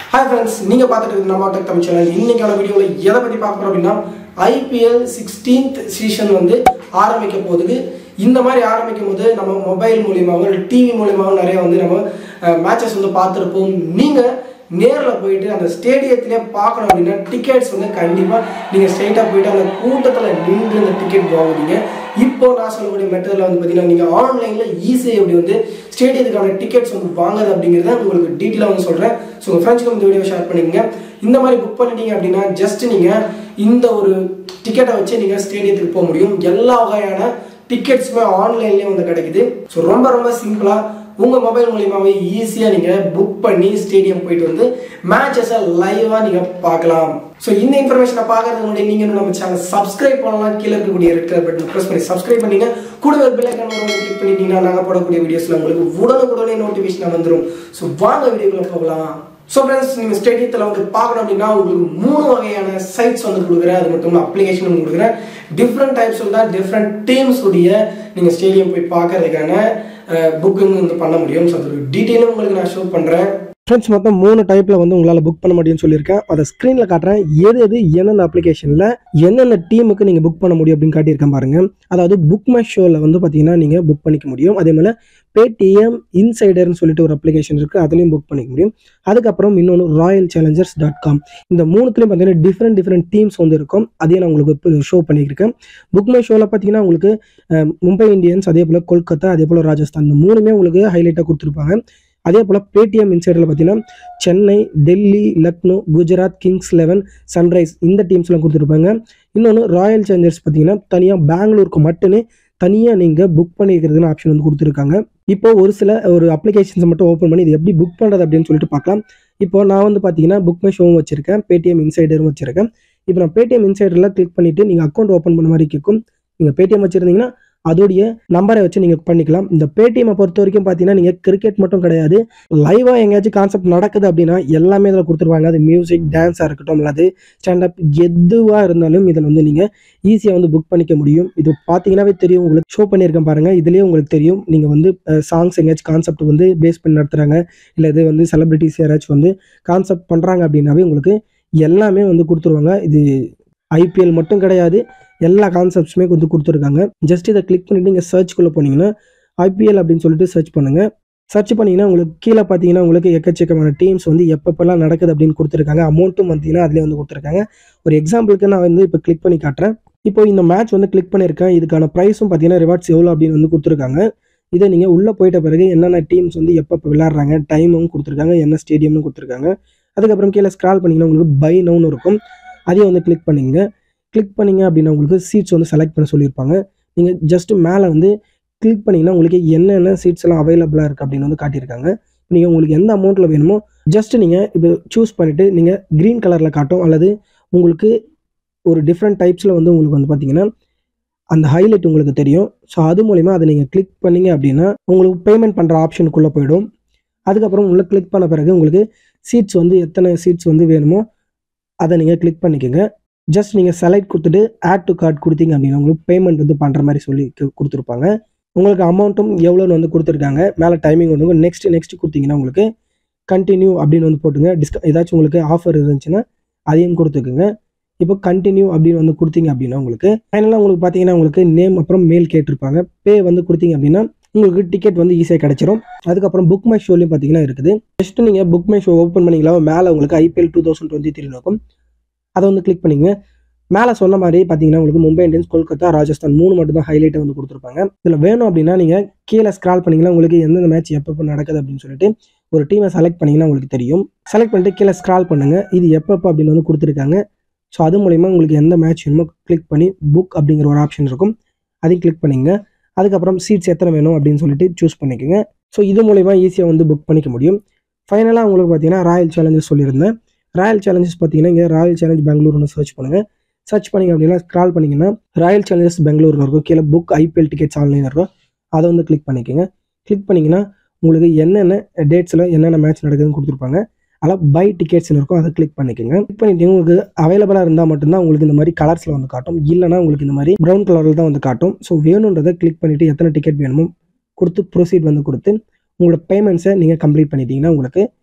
hi friends நீங்கள் பார்த்துட்டு இருக்கிறது நம்ம டெக் தமிழ் சேனல் இன்னைக்கான வீடியோவில் எதை பற்றி பார்க்க போகிறோம் அப்படின்னா ஐபிஎல் சிக்ஸ்டீன்த் சீசன் வந்து ஆரம்பிக்க போகுது இந்த மாதிரி ஆரம்பிக்கும் போது நம்ம மொபைல் மூலியமாகவும் டிவி மூலியமாகவும் நிறைய வந்து நம்ம மேட்சஸ் வந்து பார்த்துருப்போம் நீங்கள் நேரில் போயிட்டு அந்த ஸ்டேடியத்திலே பார்க்கணும் அப்படின்னா டிக்கெட்ஸ் வந்து கண்டிப்பாக நீங்கள் ஸ்ட்ரைட்டாக போயிட்டு அந்த கூட்டத்தில் நின்று அந்த டிக்கெட் வாங்குவீங்க இப்போ நான் சொல்லக்கூடிய மெத்தடில் வந்து பார்த்தீங்கன்னா நீங்கள் ஆன்லைனில் ஈஸியாக எப்படி வந்து ஸ்டேடியத்துக்கான டிக்கெட்ஸ் வந்து வாங்குறது அப்படிங்கிறத உங்களுக்கு டீட்டெயிலாக வந்து சொல்கிறேன் ஸோ உங்கள் ஃப்ரெண்ட்ஸ்க்கு இந்த வீடியோ ஷேர் பண்ணிக்கங்க இந்த மாதிரி புக் பண்ணிட்டீங்க அப்படின்னா ஜஸ்ட் நீங்கள் இந்த ஒரு டிக்கெட்டை வச்சு நீங்கள் ஸ்டேடியத்துக்கு போக முடியும் எல்லா வகையான டிக்கெட்ஸுமே ஆன்லைன்லேயே வந்து கிடைக்குது ஸோ ரொம்ப ரொம்ப சிம்பிளாக உங்கள் மொபைல் மூலியமாகவே ஈஸியாக நீங்கள் புக் பண்ணி ஸ்டேடியம் போயிட்டு வந்து மேட்சஸை லைவாக நீங்கள் பார்க்கலாம் ஸோ இந்த இன்ஃபர்மேஷனை பார்க்கறதுக்கு முன்னாடி நீங்கள் நம்ம சேனல் சப்ஸ்கிரைப் பண்ணலாம் கீழே இருக்கக்கூடிய ரெட் கலர் பட்டன் ப்ரெஸ் பண்ணி சப்ஸ்கிரைப் பண்ணீங்க கூடவே பெல் ஐக்கான் கிளிக் பண்ணிட்டீங்கன்னா நாங்கள் போடக்கூடிய வீடியோஸில் உங்களுக்கு உடனுக்குடனே நோட்டிஃபிகேஷன் வந்துடும் ஸோ வாங்க வீடியோக்குள்ள போகலாம் ஸோ ஃப்ரெண்ட்ஸ் நீங்கள் ஸ்டேடியத்தில் வந்து பார்க்கணும் அப்படின்னா உங்களுக்கு மூணு வகையான சைட்ஸ் வந்து கொடுக்குறேன் அது மட்டும் அப்ளிகேஷன் கொடுக்குறேன் டிஃப்ரெண்ட் டைப்ஸ் தான் டிஃப்ரெண்ட் டீம்ஸ் உடைய நீங்கள் ஸ்டேடியம் போய் பார்க்கறதுக்கான புக்கிங் வந்து பண்ண முடியும் ஸோ அதோட டீட்டெயிலும் உங்களுக்கு நான் ஷோ பண்ணுறேன் ஃப்ரெண்ட்ஸ் மொத்தம் மூணு டைப்பில் வந்து உங்களால் புக் பண்ண முடியும்னு சொல்லியிருக்கேன் அதை ஸ்க்ரீனில் காட்டுறேன் எது எது என்னென்ன அப்ளிகேஷனில் என்னென்ன டீமுக்கு நீங்கள் புக் பண்ண முடியும் அப்படின்னு காட்டியிருக்கேன் பாருங்கள் அதாவது புக் மை ஷோவில் வந்து பார்த்தீங்கன்னா நீங்கள் புக் பண்ணிக்க முடியும் அதே மாதிரி பேடிஎம் இன்சைடர்னு சொல்லிட்டு ஒரு அப்ளிகேஷன் இருக்குது அதுலேயும் புக் பண்ணிக்க முடியும் அதுக்கப்புறம் இன்னொன்று ராயல் சேலஞ்சர்ஸ் டாட் காம் இந்த மூணுத்துலேயும் பார்த்தீங்கன்னா டிஃப்ரெண்ட் டிஃப்ரெண்ட் டீம்ஸ் வந்து இருக்கும் அதையும் நான் உங்களுக்கு இப்போ ஷோ பண்ணியிருக்கேன் புக் மை ஷோவில் பார்த்தீங்கன்னா உங்களுக்கு அஹ், மும்பை இந்தியன்ஸ் அதே போல் கொல்கத்தா அதே போல் ராஜஸ்தான் இந்த மூணுமே உங்களுக்கு ஹைலைட்டாக கொடுத்துருப்பாங்க அதே போல் பேடிஎம் இன்சைடில் பார்த்தீங்கன்னா Chennai Delhi Lucknow Gujarat kings eleven sunrise இந்த டீம்ஸ்லாம் கொடுத்துருப்பாங்க இன்னொன்று ராயல் சேலஞ்சர்ஸ் பார்த்தீங்கன்னா தனியாக பெங்களூருக்கு மட்டுமே தனியாக நீங்கள் புக் பண்ணிக்கிறதுன்னு ஆப்ஷன் வந்து கொடுத்துருக்காங்க இப்போ ஒரு சில ஒரு அப்ளிகேஷன்ஸை மட்டும் ஓப்பன் பண்ணி இது எப்படி புக் பண்ணுறது அப்படின்னு சொல்லிட்டு பார்க்கலாம் இப்போ நான் வந்து பார்த்தீங்கன்னா புக் மை ஷோவும் வச்சிருக்கேன் பேடிஎம் இன்சைடரும் வச்சிருக்கேன் இப்போ நான் பேடிஎம் இன்சைடரில் கிளிக் பண்ணிவிட்டு நீங்கள் அக்கௌண்ட் ஓப்பன் பண்ண மாதிரி கேட்கும் நீங்கள் பேடிஎம் வச்சுருந்தீங்கன்னா அதோடைய நம்பரை வச்சு நீங்கள் பண்ணிக்கலாம் இந்த பேடிஎம்மை பொறுத்த வரைக்கும் பார்த்தீங்கன்னா நீங்கள் கிரிக்கெட் மட்டும் கிடையாது லைவாக எங்கேயாச்சும் கான்செப்ட் நடக்குது அப்படின்னா எல்லாமே இதில் கொடுத்துருவாங்க அது மியூசிக் டான்ஸாக இருக்கட்டும் அல்லது ஸ்டாண்டப் எதுவாக இருந்தாலும் இதில் வந்து நீங்கள் ஈஸியாக வந்து புக் பண்ணிக்க முடியும் இது பார்த்தீங்கன்னாவே தெரியும் உங்களுக்கு ஷோ பண்ணியிருக்கேன் பாருங்கள் இதுலேயே உங்களுக்கு தெரியும் நீங்கள் வந்து சாங்ஸ் எங்கேயாச்சும் கான்செப்ட் வந்து பேஸ் பண்ணி நடத்துகிறாங்க இல்லை இது வந்து செலிபிரிட்டிஸ் யாராச்சும் வந்து கான்செப்ட் பண்ணுறாங்க அப்படின்னாவே உங்களுக்கு எல்லாமே வந்து கொடுத்துருவாங்க இது ஐபிஎல் மட்டும் கிடையாது எல்லா கான்செப்ட்ஸுமே வந்து கொடுத்துருக்காங்க ஜஸ்ட் இதை கிளிக் பண்ணிட்டு நீங்கள் சர்ச்குள்ளே போனீங்கன்னா ஐபிஎல் அப்படின்னு சொல்லிட்டு சர்ச் பண்ணுங்கள் சர்ச் பண்ணிங்கன்னா உங்களுக்கு கீழே பார்த்தீங்கன்னா உங்களுக்கு எக்கச்சக்கமான டீம்ஸ் வந்து எப்பப்பெல்லாம் நடக்குது அப்படின்னு கொடுத்துருக்காங்க அமௌண்ட்டும் பார்த்தீங்கன்னா அதிலே வந்து கொடுத்துருக்காங்க ஒரு எக்ஸாம்பிளுக்கு நான் வந்து இப்போ கிளிக் பண்ணி காட்டுறேன் இப்போ இந்த மேட்ச் வந்து கிளிக் பண்ணியிருக்கேன் இதுக்கான ப்ரைஸும் பார்த்தீங்கன்னா ரிவார்ட்ஸ் எவ்வளோ அப்படின்னு வந்து கொடுத்துருக்காங்க இதை நீங்கள் உள்ளே போயிட்ட பிறகு என்னென்ன டீம்ஸ் வந்து எப்பப்போ விளையாடுறாங்க டைமும் கொடுத்துருக்காங்க என்ன ஸ்டேடியம்னு கொடுத்துருக்காங்க அதுக்கப்புறம் கீழே ஸ்க்ரால் பண்ணிங்கன்னா உங்களுக்கு பை நவுன்னு இருக்கும் அதையும் வந்து கிளிக் பண்ணிங்க கிளிக் பண்ணிங்க அப்படின்னா உங்களுக்கு சீட்ஸ் வந்து செலக்ட் பண்ண சொல்லியிருப்பாங்க நீங்கள் ஜஸ்ட் மேலே வந்து கிளிக் பண்ணிங்கன்னா உங்களுக்கு என்னென்ன சீட்ஸ் எல்லாம் அவைலபிளாக இருக்குது அப்படின்னு வந்து காட்டியிருக்காங்க நீங்கள் உங்களுக்கு எந்த அமௌண்ட்டில் வேணுமோ ஜஸ்ட் நீங்கள் இப்போ சூஸ் பண்ணிவிட்டு நீங்கள் க்ரீன் கலரில் காட்டும் அல்லது உங்களுக்கு ஒரு டிஃப்ரெண்ட் டைப்ஸில் வந்து உங்களுக்கு வந்து பார்த்தீங்கன்னா அந்த ஹைலைட் உங்களுக்கு தெரியும் ஸோ அது மூலிமா அதை நீங்கள் கிளிக் பண்ணீங்க அப்படின்னா உங்களுக்கு பேமெண்ட் பண்ணுற ஆப்ஷனுக்குள்ளே போயிடும் அதுக்கப்புறம் உள்ள கிளிக் பண்ண பிறகு உங்களுக்கு சீட்ஸ் வந்து எத்தனை சீட்ஸ் வந்து வேணுமோ அதை நீங்கள் கிளிக் பண்ணிக்கோங்க ஜஸ்ட் நீங்கள் செலக்ட் கொடுத்துட்டு ஆட் டு கார்ட் கொடுத்தீங்க அப்படின்னா உங்களுக்கு பேமெண்ட் வந்து பண்ணுற மாதிரி சொல்லி கு- கொடுத்துருப்பாங்க உங்களுக்கு அமௌண்ட்டும் எவ்வளோன்னு வந்து கொடுத்துருக்காங்க மேலே டைமிங் வந்து நெக்ஸ்ட் நெக்ஸ்ட் கொடுத்தீங்கன்னா உங்களுக்கு கண்டினியூ அப்படின்னு வந்து போட்டுங்க டிஸ்க ஏதாச்சும் உங்களுக்கு ஆஃபர் இருந்துச்சுன்னா அதையும் கொடுத்துக்குங்க இப்போ கண்டினியூ அப்படின்னு வந்து கொடுத்தீங்க அப்படின்னா உங்களுக்கு ஃபைனலாக உங்களுக்கு பார்த்தீங்கன்னா உங்களுக்கு நேம் அப்புறம் மெயில் கேட்டிருப்பாங்க பே வந்து கொடுத்தீங்க அப்படின்னா உங்களுக்கு டிக்கெட் வந்து ஈஸியாக கிடைச்சிரும் அதுக்கப்புறம் புக் மை ஷோலையும் பார்த்தீங்கன்னா இருக்குது ஜஸ்ட் நீங்கள் புக் மை ஷோ ஓப்பன் பண்ணிங்களா மேலே உங்களுக்கு IPL two thousand twenty three இருக்கும் அதை வந்து கிளிக் பண்ணிங்க மேலே சொன்ன மாதிரி பார்த்தீங்கன்னா உங்களுக்கு மும்பை இந்தியன்ஸ் கொல்கத்தா ராஜஸ்தான் மூணு மட்டும் தான் ஹைலைட்டை வந்து கொடுத்துருப்பாங்க இதில் வேணும் அப்படின்னா நீங்கள் கீழே ஸ்க்ரால் பண்ணிங்கன்னா உங்களுக்கு எந்தெந்த மேட்ச் எப்பப்போ நடக்குது அப்படின்னு சொல்லிட்டு ஒரு டீமை செலக்ட் பண்ணிங்கன்னா உங்களுக்கு தெரியும் செலக்ட் பண்ணிட்டு கீழே ஸ்க்ரால் பண்ணுங்கள் இது எப்பப்போ அப்படின்னு வந்து கொடுத்துருக்காங்க ஸோ அது மூலிமா உங்களுக்கு எந்த மேட்ச் வேணுமோ கிளிக் பண்ணி புக் அப்படிங்கிற ஒரு ஆப்ஷன் இருக்கும் அதையும் கிளிக் பண்ணிங்க அதுக்கப்புறம் சீட்ஸ் எத்தனை வேணும் அப்படின்னு சொல்லிட்டு சூஸ் பண்ணிக்கோங்க ஸோ இது மூலிமா ஈஸியாக வந்து புக் பண்ணிக்க முடியும் ஃபைனலாக உங்களுக்கு பார்த்தீங்கன்னா ராயல் சேலஞ்சர்ஸ் சொல்லியிருந்தேன் ராயல் சேலஞ்சர்ஸ் பார்த்தீங்கன்னா இங்கே ராயல் சேலஞ்ச் பெங்களூர்னு சர்ச் பண்ணுங்கள் சர்ச் பண்ணிங்க அப்படின்னா ஸ்க்ரால் பண்ணிங்கன்னா ராயல் சேலஞ்சர்ஸ் பெங்களூர்னு இருக்கும் கீழே புக் ஐபிஎல் டிக்கெட்ஸ் ஆன்லைன் இருக்கும் அதை வந்து கிளிக் பண்ணிக்கோங்க கிளிக் பண்ணிங்கன்னா உங்களுக்கு என்னென்ன டேட்ஸில் என்னென்ன மேட்ச் நடக்குதுன்னு கொடுத்துருப்பாங்க அதில் பை டிக்கெட்ஸ்னு இருக்கும் அதை கிளிக் பண்ணிக்கோங்க கிளிக் பண்ணிட்டு உங்களுக்கு அவைலபிளாக இருந்தால் மட்டும்தான் உங்களுக்கு இந்த மாதிரி கலர்ஸில் வந்து காட்டும் இல்லைனா உங்களுக்கு இந்த மாதிரி ப்ரௌன் கலரில் தான் வந்து காட்டும் ஸோ வேணுன்றதை கிளிக் பண்ணிவிட்டு எத்தனை டிக்கெட் வேணுமோ கொடுத்து ப்ரொசீட் வந்து கொடுத்து உங்களோட பேமெண்ட்ஸை நீங்கள் கம்ப்ளீட் பண்ணிட்டீங்கன்னா உங்களுக்கு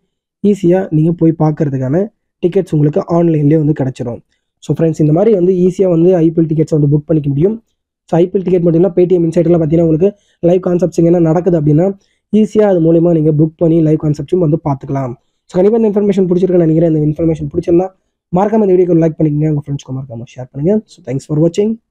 ஈஸியாக நீங்கள் போய் பார்க்கறதுக்கான டிக்கெட்ஸ் உங்களுக்கு ஆன்லைன்லேயே வந்து கிடச்சிரும் ஸோ ஃப்ரெண்ட்ஸ் இந்த மாதிரி வந்து ஈஸியாக வந்து ஐபிஎல் டிக்கெட்ஸ் வந்து புக் பண்ணிக்க முடியும் ஸோ ஐபிஎல் டிக்கெட் மட்டும் இல்லை பேடிஎம் இன்சைட்லாம் பார்த்தீங்கன்னா உங்களுக்கு லைவ் கான்செப்ட்ஸ் என்ன நடக்குது அப்படின்னா ஈஸியாக அது மூலிமா நீங்கள் புக் பண்ணி லைவ் கான்செப்ட்ஸும் வந்து பார்த்துக்கலாம் ஸோ கண்டிப்பாக இந்த இன்ஃபர்மேஷன் பிடிச்சிருக்கேன் நினைக்கிறேன் இந்த இன்ஃபர்மேஷன் பிடிச்சிருந்தா மறக்காம இந்த வீடியோக்கு லைக் பண்ணிக்கங்க உங்கள் ஃப்ரெண்ட்ஸ்க்கு மறக்காம ஷேர் பண்ணுங்கள் ஸோ தேங்க்ஸ் ஃபார் வாட்சிங்